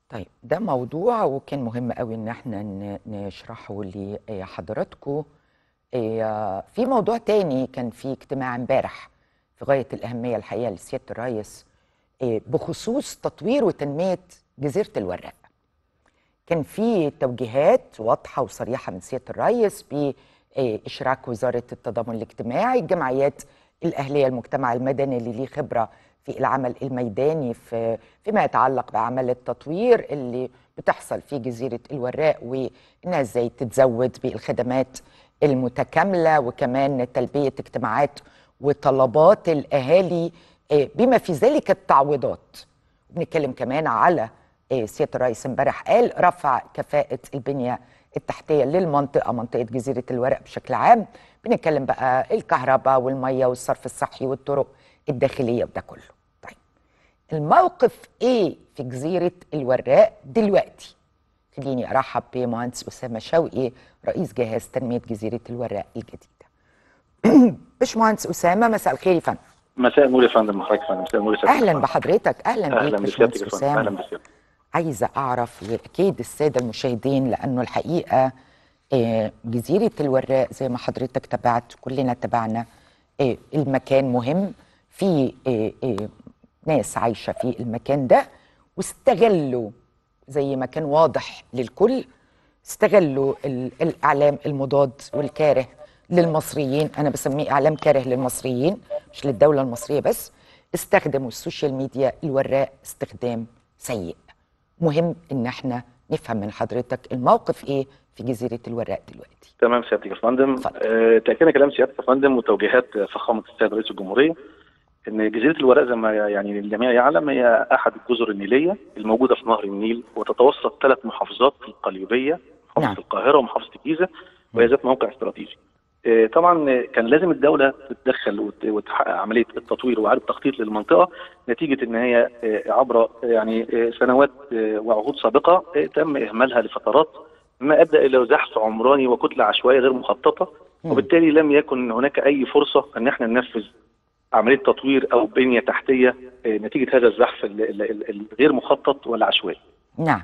طيب ده موضوع وكان مهم قوي ان احنا ن- نشرحه لحضراتكم إيه، في موضوع تاني كان في اجتماع امبارح في غاية الأهمية الحقيقة لسيادة الرئيس إيه، بخصوص تطوير وتنمية جزيرة الوراق كان في توجيهات واضحة وصريحة من سيادة الرئيس بإشراك وزارة التضامن الاجتماعي الجمعيات الأهلية المجتمع المدني اللي ليه خبرة في العمل الميداني في فيما يتعلق بأعمال التطوير اللي بتحصل في جزيرة الوراق وإنها إزاي تتزود بالخدمات المتكاملة وكمان تلبية اجتماعات وطلبات الأهالي آه، بما في ذلك التعويضات بنتكلم كمان على آه، سياده الرئيس امبارح قال رفع كفاءه البنيه التحتيه للمنطقه منطقه جزيره الورق بشكل عام بنتكلم بقى الكهرباء والميه والصرف الصحي والطرق الداخليه وده كله طيب الموقف ايه في جزيره الوراق دلوقتي خليني ارحب بمهندس اسامه شوقي رئيس جهاز تنميه جزيره الوراق الجديده باشمهندس اسامه مساء الخير يا فندم مساء النور يا فندم حضرتك يا فندم مساء النور يا سيادة اهلا الفندم. بحضرتك اهلا, اهلا بيك بسيادتك باشمهندس يا فندم اهلا اسامه بسيادتك عايزه اعرف واكيد الساده المشاهدين لانه الحقيقه آه، جزيره الوراق زي ما حضرتك تابعت كلنا تابعنا آه، المكان مهم في آه، آه، ناس عايشه في المكان ده واستغلوا زي ما كان واضح للكل استغلوا ال- الاعلام المضاد والكاره للمصريين انا بسميه اعلام كاره للمصريين مش للدوله المصريه بس استخدموا السوشيال ميديا الوراق استخدام سيء مهم ان احنا نفهم من حضرتك الموقف ايه في جزيره الوراق دلوقتي تمام سيادتك يا فندم اتفضل. آه، تاكيدا كلام سيادتك يا فندم وتوجيهات فخامه السيد رئيس الجمهوريه ان جزيره الوراق زي ما يعني الجميع يعلم هي احد الجزر النيليه الموجوده في نهر النيل وتتوسط ثلاث محافظات في القليوبيه محافظه نعم. القاهره ومحافظه الجيزه وهي ذات موقع استراتيجي آه، طبعا آه، كان لازم الدوله تتدخل وت- وتحقق عمليه التطوير واعاده تخطيط للمنطقه نتيجه ان هي آه، عبر آه، يعني آه، سنوات آه، وعهود سابقه آه، تم اهمالها لفترات ما ادى الى زحف عمراني وكتله عشوائيه غير مخططه مم. وبالتالي لم يكن هناك اي فرصه ان احنا ننفذ عمليه تطوير او بنيه تحتيه آه، نتيجه هذا الزحف ال- ال- ال- الغير مخطط والعشوائي. نعم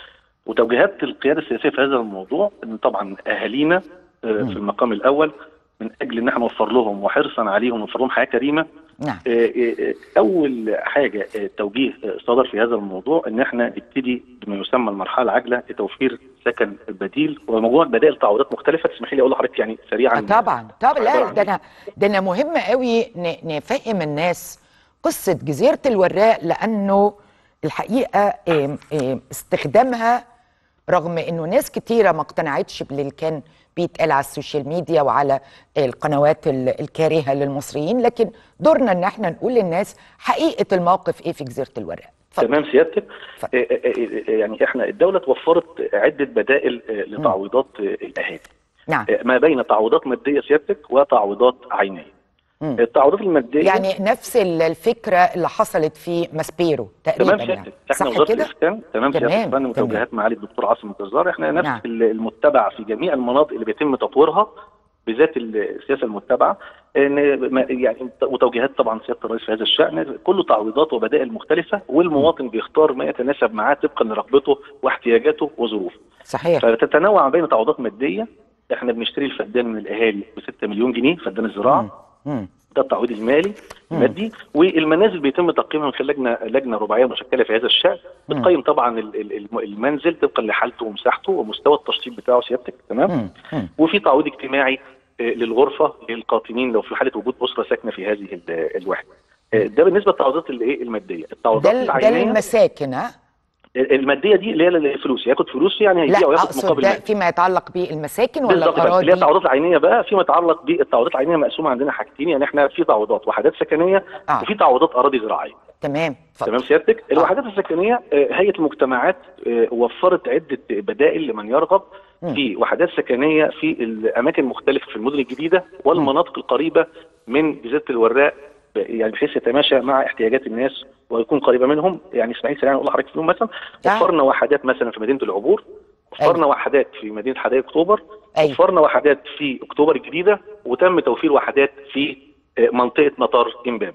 وتوجيهات القياده السياسيه في هذا الموضوع ان طبعا اهالينا آه، مم. في المقام الاول من اجل ان احنا نوفر لهم وحرصا عليهم نوفر لهم حياه كريمه نعم آه، آه، آه، اول حاجه آه، توجيه آه، صدر في هذا الموضوع ان احنا نبتدي بما يسمى المرحله العاجله لتوفير سكن بديل ومجموعه بدائل تعويضات مختلفه تسمحي لي اقول لحضرتك يعني سريعا آه طبعا طبعا لا عبارة ده عن انا ده انا مهم قوي ن- نفهم الناس قصه جزيره الوراق لانه الحقيقه آم، آم، استخدامها رغم انه ناس كتيره ما اقتنعتش باللي كان بيتقال على السوشيال ميديا وعلى القنوات ال- الكارهه للمصريين لكن دورنا ان احنا نقول للناس حقيقه الموقف ايه في جزيره الوراق اتفضل. تمام سيادتك اتفضل. آه، آه، آه، يعني احنا الدوله توفرت عده بدائل آه، لتعويضات آه، الاهالي نعم آه، ما بين تعويضات ماديه سيادتك وتعويضات عينيه مم. التعويضات الماديه يعني نفس ال- الفكره اللي حصلت في ماسبيرو تقريبا تمام يعني سيادتك احنا صح وزاره كده؟ الاسكان تمام سيادتك تمام، يا فندم تمام. وتوجيهات معالي الدكتور عاصم الجزار احنا نفس نعم. ال- المتبع في جميع المناطق اللي بيتم تطويرها بذات السياسه المتبعه ان ما- يعني وتوجيهات طبعا سياده الرئيس في هذا الشان كله تعويضات وبدائل مختلفه والمواطن بيختار ما يتناسب معاه طبقا لرغبته واحتياجاته وظروفه صحيح فتتنوع بين تعويضات ماديه احنا بنشتري الفدان من الاهالي ب 6 مليون جنيه فدان الزراعه مم. ده التعويض المالي المادي والمنازل بيتم تقييمها من خلال لجنه لجنه رباعيه مشكله في هذا الشان بتقيم طبعا ال- ال- الم- المنزل طبقا لحالته ومساحته ومستوى التشطيب بتاعه سيادتك تمام مم. مم. وفي تعويض اجتماعي آه، للغرفه للقاطنين لو في حاله وجود اسره ساكنه في هذه ال- الوحده آه، ده بالنسبه للتعويضات الايه الماديه ده التعويضات ال- ده العينيه للمساكن ها؟ الماديه دي اللي هي الفلوس ياخد فلوس يعني لا هيبيع وياخد اقصد مقابل ده مادي فيما يتعلق بالمساكن ولا بالظبط بقى. اللي هي الاراضي؟ التعويضات العينيه بقى فيما يتعلق بالتعويضات العينيه مقسومه عندنا حاجتين يعني احنا في تعويضات وحدات سكنيه آه. وفي تعويضات اراضي زراعيه تمام اتفضل. تمام سيادتك الوحدات السكنيه آه، هيئه المجتمعات آه، وفرت عده بدائل لمن يرغب مم. في وحدات سكنيه في الاماكن المختلفه في المدن الجديده والمناطق القريبه من جزيره الوراق ب- يعني بحيث يتماشى مع احتياجات الناس ويكون قريبه منهم يعني اسماعيل سريعا اقول لحضرتك فيهم مثلا آه. وفرنا وحدات مثلا في مدينه العبور وفرنا وحدات في مدينه حدائق اكتوبر أيوة. وفرنا وحدات في اكتوبر الجديده وتم توفير وحدات في آه، منطقه مطار امبابه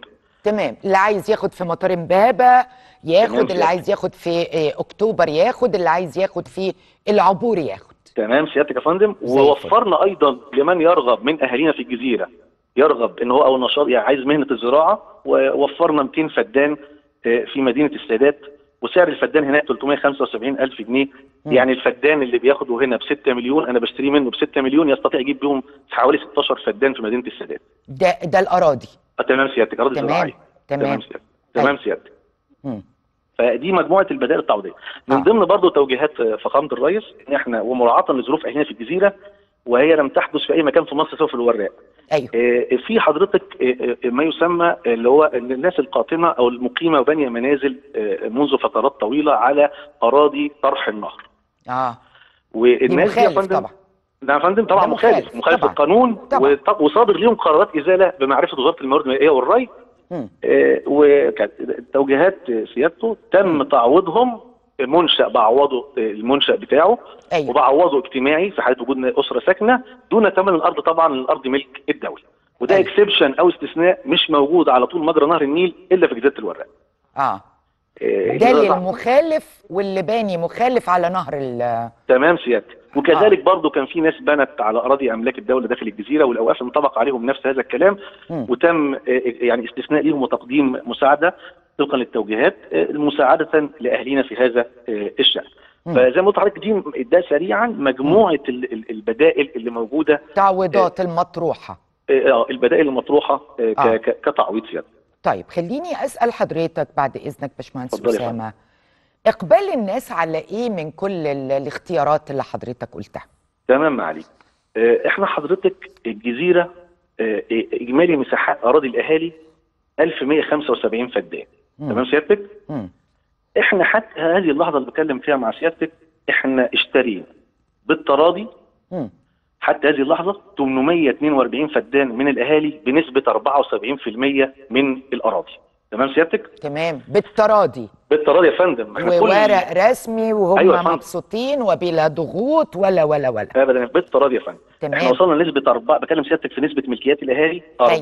تمام اللي عايز ياخد في مطار امبابه ياخد تمام اللي سيادتك. عايز ياخد في آه، اكتوبر ياخد اللي عايز ياخد في العبور ياخد تمام سيادتك يا فندم زي الفل. ووفرنا ايضا لمن يرغب من اهالينا في الجزيره يرغب ان هو او نشاط يعني عايز مهنه الزراعه ووفرنا 200 فدان آه، في مدينه السادات وسعر الفدان هناك 375 الف جنيه مم. يعني الفدان اللي بياخده هنا ب 6 مليون انا بشتريه منه ب 6 مليون يستطيع يجيب بيهم حوالي 16 فدان في مدينه السادات ده ده الاراضي آه، تمام سيادتك اراضي تمام زراعيه تمام سيادتك تمام سيادتك مم. فدي مجموعه البدائل التعويضيه من آه. ضمن برضه توجيهات فخامه الرئيس ان احنا ومراعاه لظروف اهلنا في الجزيره وهي لم تحدث في اي مكان في مصر سوى في الوراق ايوه آه، في حضرتك آه، آه، ما يسمى اللي هو إن الناس القاطنه او المقيمه وبانيه منازل آه، منذ فترات طويله على اراضي طرح النهر اه دي والناس دي يا مخالف فندم طبعا نعم يا فندم طبعا ده مخالف، مخالف مخالف طبعا. القانون طبعا. وط- وصادر ليهم قرارات ازاله بمعرفه وزاره الموارد المائيه والري مم. آه، وكانت توجيهات سيادته تم تعويضهم منشأ بعوضه آه، المنشأ بتاعه ايوه وبعوضه اجتماعي في حاله وجود اسره ساكنه دون ثمن الارض طبعا الارض ملك الدوله وده أيوة. اكسبشن او استثناء مش موجود على طول مجرى نهر النيل الا في جزيره الوراق اه آه، ده ده- للمخالف واللي باني مخالف على نهر ال تمام سيادتك وكذلك برضو كان في ناس بنت على اراضي املاك الدوله داخل الجزيره والاوقاف انطبق عليهم نفس هذا الكلام مم. وتم آه، يعني استثناء ليهم وتقديم مساعده طبقا للتوجيهات آه، مساعده لاهالينا في هذا آه، الشان مم. فزي ما قلت لحضرتك دي ده سريعا مجموعه ال- ال- البدائل اللي موجوده التعويضات المطروحه آه، آه، البدائل المطروحه آه، ك- آه. ك- كتعويض سيادة طيب خليني اسال حضرتك بعد اذنك باشمهندس اتفضلي يا فندم. اسامه اقبال الناس على ايه من كل ال- الاختيارات اللي حضرتك قلتها تمام معالي آه، احنا حضرتك الجزيره آه، اجمالي مساحات اراضي الاهالي 1175 فدان مم. تمام سيادتك مم. احنا حتى هذه اللحظه اللي بتكلم فيها مع سيادتك احنا اشترينا بالتراضي مم. حتى هذه اللحظه 842 فدان من الاهالي بنسبه 74% من الاراضي تمام سيادتك تمام بالتراضي بالتراضي يا فندم احنا كل وورق رسمي وهم أيوة يا فندم. مبسوطين وبلا ضغوط ولا ولا ولا ابدا بالتراضي يا فندم احنا تمام وصلنا لنسبه أربعة بكلم سيادتك في نسبه ملكيات الاهالي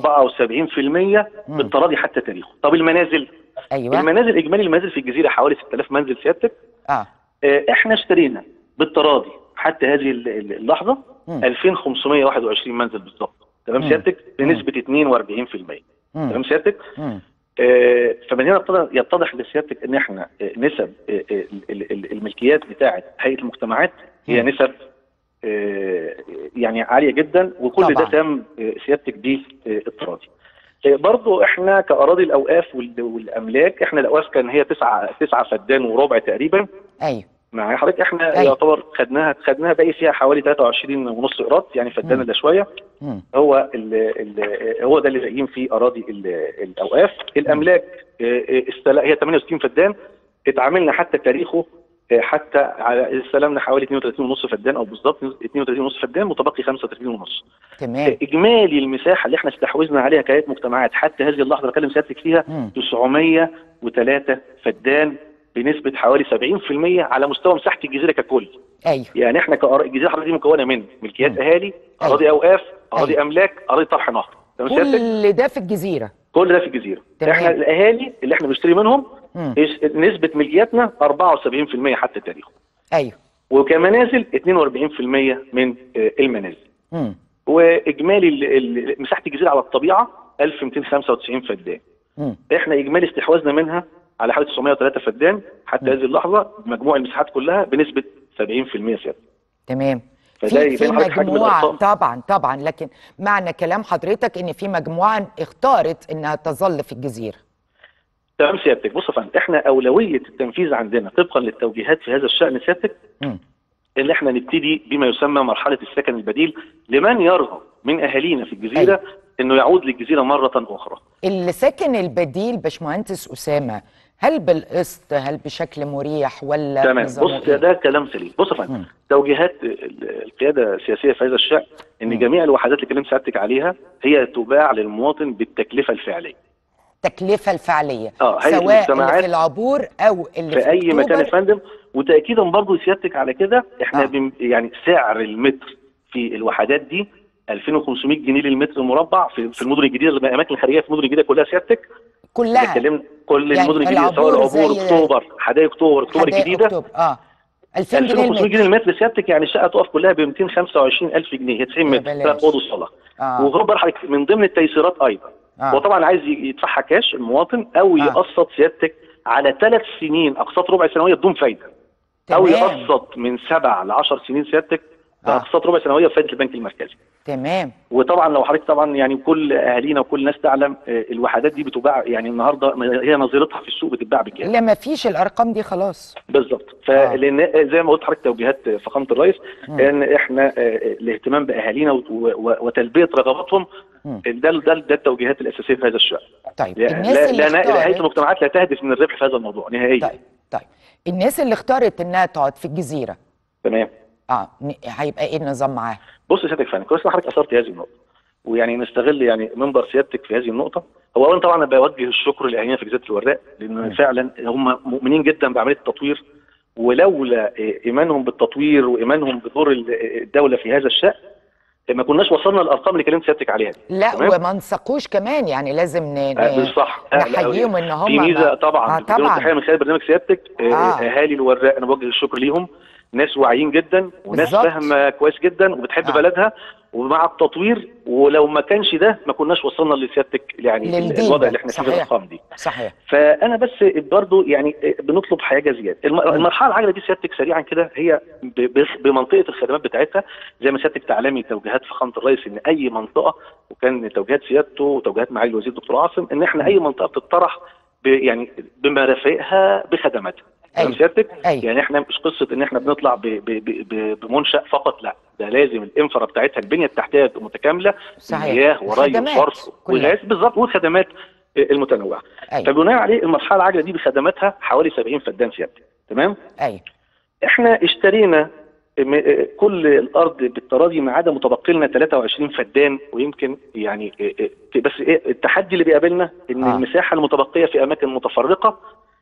74% مم. بالتراضي حتى تاريخه طب المنازل ايوه المنازل اجمالي المنازل في الجزيره حوالي 6000 منزل سيادتك اه آه، احنا اشترينا بالتراضي حتى هذه ال- ال- اللحظه مم. 2521 منزل بالظبط تمام مم. سيادتك بنسبه 42% مم. تمام سيادتك مم. آه، فمن هنا يتضح- يتضح لسيادتك ان احنا آه، نسب آه، آه، ال- ال- الملكيات بتاعه هيئه المجتمعات هي مم. نسب آه، يعني عاليه جدا وكل طبعاً. ده تم آه، سيادتك بالتراضي آه، برضو احنا كاراضي الاوقاف وال- والاملاك احنا الاوقاف كان هي تسعة تسعة فدان وربع تقريبا ايوه مع حضرتك احنا أيوة. يعتبر خدناها خدناها باقي فيها حوالي 23 ونص قيراط يعني فدان مم. الا شويه مم. هو ال ال هو ده اللي باقيين في اراضي ال- الاوقاف الاملاك آه، آه، استل- هي 68 فدان اتعاملنا حتى تاريخه آه، حتى على استلمنا حوالي 32 ونص فدان او بالظبط 32 ونص فدان متبقي 35 ونص تمام اجمالي المساحه اللي احنا استحوذنا عليها كهيئه مجتمعات حتى هذه اللحظه اللي بكلم سيادتك فيها مم. 903 فدان بنسبه حوالي 70% على مستوى مساحه الجزيره ككل ايوه يعني احنا كأر... الجزيره الحضرتك دي مكونه من ملكيات مم. اهالي اراضي اوقاف اراضي أيوة. املاك اراضي طرح نهر تمام سيادتك كل ده في الجزيره كل ده في الجزيره تمام. احنا الاهالي اللي احنا بنشتري منهم مم. إيش- نسبه ملكياتنا 74% حتى تاريخه ايوه وكمنازل 42% من آه، المنازل مم. واجمالي ال- ال- مساحه الجزيره على الطبيعه 1295 فدان مم. احنا اجمالي استحواذنا منها على حوالي 903 فدان حتى مم. هذه اللحظه بمجموع المساحات كلها بنسبه 70% سيادة تمام فده في يبين في حضرتك حجم مجموعه الأرقام. طبعا طبعا لكن معنى كلام حضرتك ان في مجموعه اختارت انها تظل في الجزيره تمام سيادتك بص يا فندم احنا اولويه التنفيذ عندنا طبقا للتوجيهات في هذا الشان سيادتك مم. ان احنا نبتدي بما يسمى مرحله السكن البديل لمن يرغب من اهالينا في الجزيره انه يعود للجزيره مره اخرى السكن البديل باشمهندس اسامه هل بالقسط هل بشكل مريح ولا تمام نظامه بص إيه؟ ده كلام سليم بص يا فندم مم. توجيهات ال- القياده السياسيه في هذا الشان ان مم. جميع الوحدات اللي كلمت سعادتك عليها هي تباع للمواطن بالتكلفه الفعليه التكلفه الفعليه اه هيئه سواء اللي المجتمعات في العبور او اللي في, في اي مكان يا أكتوبر. فندم وتاكيدا برضو سيادتك على كده احنا آه. بم يعني سعر المتر في الوحدات دي 2500 جنيه للمتر المربع في, في المدن الجديده الاماكن الخارجيه في المدن الجديده كلها سيادتك كلها اتكلمنا كل يعني المدن الجديده العبور سواء العبور زي- اكتوبر حدائق اكتوبر اكتوبر حدائق الجديده اكتوبر اه 2000 جنيه 2500 جنيه المتر المتر سيادتك يعني الشقه تقف كلها ب 225000 جنيه هي 90 يا متر بلاش. ثلاث اوض وصاله اه وهو برضه من ضمن التيسيرات ايضا هو اه طبعا عايز يدفعها كاش المواطن او آه. يقسط سيادتك على ثلاث سنين اقساط ربع سنويه بدون فايده او تمام يقسط من سبع ل 10 سنين سيادتك آه. باقساط ربع سنويه بفائده البنك المركزي تمام وطبعا لو حضرتك طبعا يعني كل اهالينا وكل الناس تعلم آه، الوحدات دي بتباع يعني النهارده هي نظيرتها في السوق بتتباع بكام لا ما فيش الارقام دي خلاص بالظبط آه. فلان زي ما قلت حضرتك توجيهات فخامه الرئيس مم. ان احنا آه، الاهتمام باهالينا و- و- وتلبيه رغباتهم مم. ده ده ده التوجيهات الاساسيه في هذا الشان طيب لا الناس لا, اللي لا نهايه اختارت المجتمعات لا تهدف من الربح في هذا الموضوع نهائيا طيب طيب الناس اللي اختارت انها تقعد في الجزيره تمام اه ن- هيبقى ايه النظام معاها بص يا سيادتك فندم كويس ان حضرتك اثرت هذه النقطه ويعني نستغل يعني منبر سيادتك في هذه النقطه هو اولا طبعا انا بوجه الشكر لاهالينا في جزيره الوراق لان فعلا هم مؤمنين جدا بعمليه التطوير ولولا إيه، ايمانهم بالتطوير وايمانهم بدور ال- الدوله في هذا الشان ما كناش وصلنا للارقام اللي كلمت سيادتك عليها دي لا تمام؟ وما نسقوش كمان يعني لازم ن... آه، ن... صح آه، لا، نحييهم ان هم في ميزه ما- طبعا آه بدون طبعا تحيه من خلال برنامج سيادتك آه، آه. اهالي الوراق انا بوجه الشكر ليهم ناس واعيين جدا وناس بالظبط. فاهمه كويس جدا وبتحب آه. بلدها ومع التطوير ولو ما كانش ده ما كناش وصلنا لسيادتك يعني للجيل الوضع ده. اللي احنا فيه صحيح. بالارقام دي صحيح فانا بس برضو يعني بنطلب حاجه زياده الم- المرحله العاجله دي سيادتك سريعا كده هي ب- ب- بمنطقه الخدمات بتاعتها زي ما سيادتك تعلمي توجيهات فخامه الرئيس ان اي منطقه وكان توجيهات سيادته وتوجيهات معالي الوزير الدكتور عاصم ان احنا اي منطقه بتطرح ب- يعني بمرافقها بخدماتها تمام أيوة. سيادتك أيوة. يعني احنا مش قصه ان احنا بنطلع ب- ب- ب- ب- بمنشا فقط لا ده لازم الانفرا بتاعتها البنيه التحتيه تبقى متكامله صحيح. مياه وري خدمات وصرف كلها. وغاز بالظبط والخدمات المتنوعه ايوه فبناء عليه المرحله العاجله دي بخدماتها حوالي 70 فدان سيادتك تمام ايوه احنا اشترينا م- كل الارض بالتراضي ما عدا متبقي لنا 23 فدان ويمكن يعني اه، اه، بس ايه التحدي اللي بيقابلنا ان آه. المساحه المتبقيه في اماكن متفرقه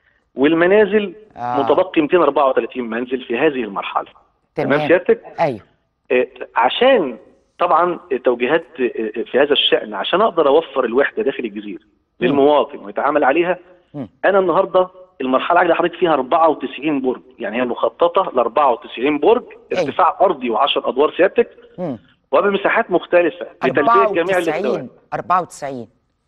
والمنازل آه. متبقي 234 منزل في هذه المرحله تمام تمام سيادتك ايوه اه، عشان طبعا توجيهات اه، في هذا الشأن عشان اقدر اوفر الوحده داخل الجزيره مم. للمواطن ويتعامل عليها مم. انا النهارده المرحله العاجله حضرتك فيها 94 برج يعني هي مخططه ل 94 برج أيوة. ارتفاع ارضي و10 ادوار سيادتك مم. وبمساحات مختلفه لتلبيه جميع الاستوات 94 94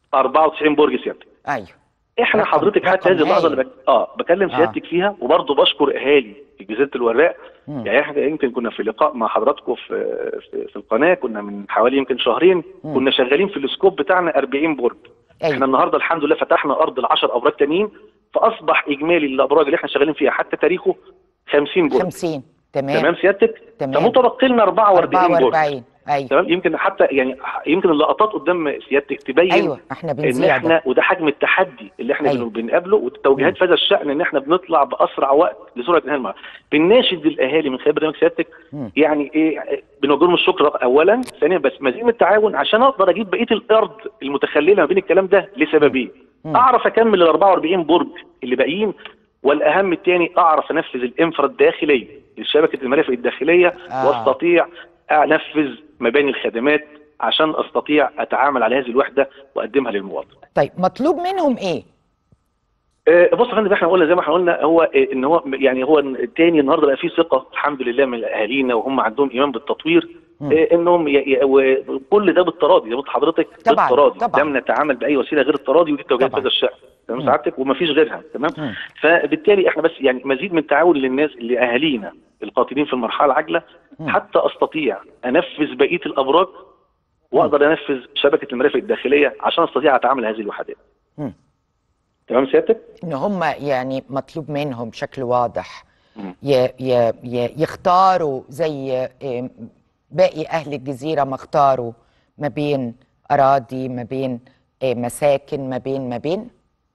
94 برج سيادتك ايوه احنا رقم- حضرتك حتى رقم هذه اللحظه هايل. اللي بك... اه بكلم آه. سيادتك فيها وبرضه بشكر اهالي في جزيره الوراق مم. يعني احنا يمكن كنا في لقاء مع حضراتكم في في, في القناه كنا من حوالي يمكن شهرين مم. كنا شغالين في السكوب بتاعنا 40 برج احنا ايوه النهارده الحمد لله فتحنا ارض ال 10 ابراج تانيين فاصبح اجمالي الابراج اللي احنا شغالين فيها حتى تاريخه 50 برج 50 تمام تمام سيادتك تمام. فمتبقي لنا 44 برج 44 ايوه تمام يمكن حتى يعني يمكن اللقطات قدام سيادتك تبين ايوه احنا ان بنذيع ده احنا وده حجم التحدي اللي احنا أيوة. أيوة. بنقابله والتوجيهات في هذا الشان ان احنا بنطلع باسرع وقت لسرعه انهاء المرحله. بنناشد الاهالي من خلال برنامج سيادتك مم. يعني ايه بنوجه لهم الشكر اولا، ثانيا بس مزيد من التعاون عشان اقدر اجيب بقيه الارض المتخلله ما بين الكلام ده لسببين. مم. اعرف اكمل ال 44 برج اللي باقيين والاهم الثاني اعرف انفذ الانفرا الداخليه لشبكه المرافق الداخليه آه. واستطيع انفذ مباني الخدمات عشان استطيع اتعامل على هذه الوحده واقدمها للمواطن. طيب مطلوب منهم ايه آه، بص يا فندم احنا قلنا زي ما احنا قلنا هو آه، ان هو يعني هو التاني النهارده بقى فيه ثقه الحمد لله من اهالينا وهم عندهم ايمان بالتطوير مم. آه، انهم ي- ي- وكل ده بالتراضي زي ما قلت لحضرتك طبعاً، بالتراضي طبعاً. لم نتعامل باي وسيله غير التراضي ودي التوجيهات في طبعاً. هذا الشان تمام مم. سعادتك ومفيش غيرها تمام مم. فبالتالي احنا بس يعني مزيد من التعاون للناس لاهالينا القاطنين في المرحله العاجله مم. حتى استطيع انفذ بقيه الابراج واقدر انفذ شبكه المرافق الداخليه عشان استطيع اتعامل هذه الوحدات مم. تمام سيادتك؟ ان هم يعني مطلوب منهم بشكل واضح مم. ي ي ي يختاروا زي إيه، باقي اهل الجزيره ما اختاروا ما بين اراضي ما بين إيه، مساكن ما بين ما بين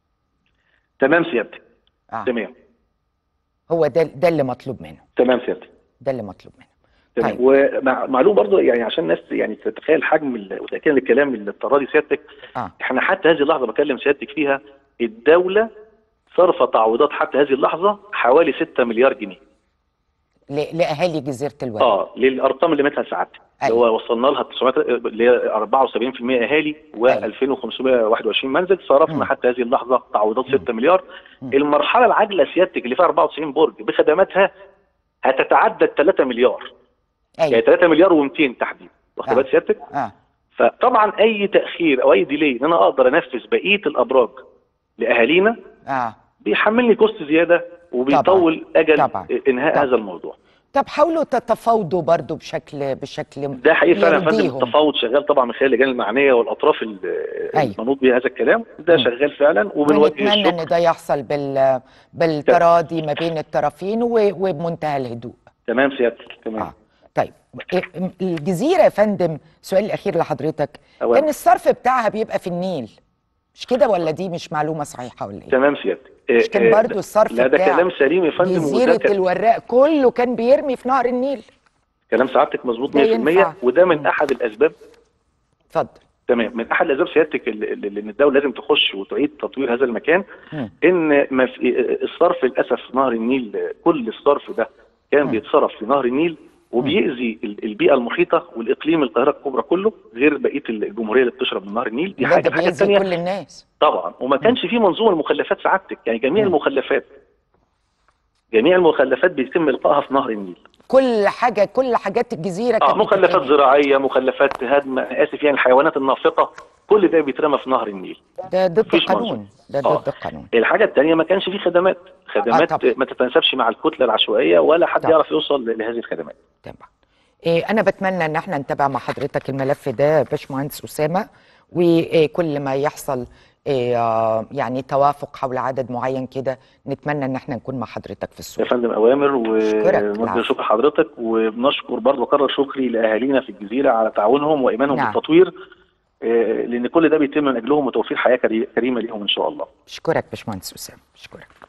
تمام سيادتك آه. تمام هو ده ده اللي مطلوب منهم تمام سيادتك ده اللي مطلوب منهم تمام طيب. ومعلوم برضو يعني عشان الناس يعني تتخيل حجم ال- وتاكيدا للكلام اللي التراضي سيادتك اه احنا حتى هذه اللحظه بكلم سيادتك فيها الدوله صرف تعويضات حتى هذه اللحظه حوالي 6 مليار جنيه ل- لاهالي جزيره الورد اه للارقام اللي مثلها سعادتك اللي أيوة. هو وصلنا لها 900 اللي هي 74% اهالي و2521 منزل صرفنا مم. حتى هذه اللحظه تعويضات مم. 6 مليار مم. المرحله العاجله سيادتك اللي فيها 94 برج بخدماتها هتتعدى 3 مليار يعني ايوه 3 مليار و200 تحديدا واخد آه. بال سيادتك اه فطبعا اي تاخير او اي ديلي ان انا اقدر انفذ بقيه الابراج لاهالينا اه بيحملني كوست زياده وبيطول اجل طبعاً. انهاء طبعاً. هذا الموضوع طب حاولوا تتفاوضوا برضو بشكل بشكل ده حقيقي فعلا يا فندم يرضيهم. التفاوض شغال طبعا من خلال اللجان المعنيه والاطراف ال- أيوة. المنوط بها هذا الكلام ده مم. شغال فعلا وبنوجه ونتمنى ان الشكر ده يحصل بال بالتراضي ما بين الطرفين و- وبمنتهى الهدوء تمام سيادتك تمام اه طيب إيه- الجزيره يا فندم السؤال الاخير لحضرتك أولا. كان الصرف بتاعها بيبقى في النيل مش كده ولا دي مش معلومه صحيحه ولا ايه تمام سيادتك مش كان آه، برضو الصرف لا ده بتاع كلام سليم يا فندم وده جزيره ك- الوراق كله كان بيرمي في نهر النيل كلام سعادتك مظبوط ده ينفع. 100% وده من مم. احد الاسباب اتفضل تمام من احد الاسباب سيادتك اللي اللي- ان الدوله لازم تخش وتعيد تطوير هذا المكان مم. ان ما في الصرف للاسف في نهر النيل كل الصرف ده كان مم. بيتصرف في نهر النيل وبيأذي ال- البيئه المحيطه والاقليم القاهره الكبرى كله غير بقيه الجمهوريه اللي بتشرب من نهر النيل دي لا حاجه ده الحاجه بيأذي الثانيه كل الناس طبعا وما كانش في منظومه المخلفات سعادتك يعني جميع مم. المخلفات جميع المخلفات بيتم القائها في نهر النيل كل حاجه كل حاجات الجزيره اه كانت مخلفات بتترمي. زراعيه مخلفات هدم أنا اسف يعني الحيوانات النافقه كل ده بيترمى في نهر النيل ده ضد مفيش القانون منظومة. ده آه. ضد القانون الحاجه الثانيه ما كانش في خدمات خدمات طبعا. ما تتناسبش مع الكتله العشوائيه ولا حد طبعا. يعرف يوصل لهذه الخدمات طبعا إيه انا بتمنى ان احنا نتابع مع حضرتك الملف ده باشمهندس اسامه وكل ما يحصل إيه آه، يعني توافق حول عدد معين كده نتمنى ان احنا نكون مع حضرتك في يا الصوره فندم اوامر أشكرك. ونوجه العفو. شكر حضرتك وبنشكر برضه وكرر شكري لاهالينا في الجزيره على تعاونهم وايمانهم نعم. بالتطوير آه، لان كل ده بيتم من اجلهم وتوفير حياه كري- كريمه ليهم ان شاء الله بشكرك باشمهندس اسامه بشكرك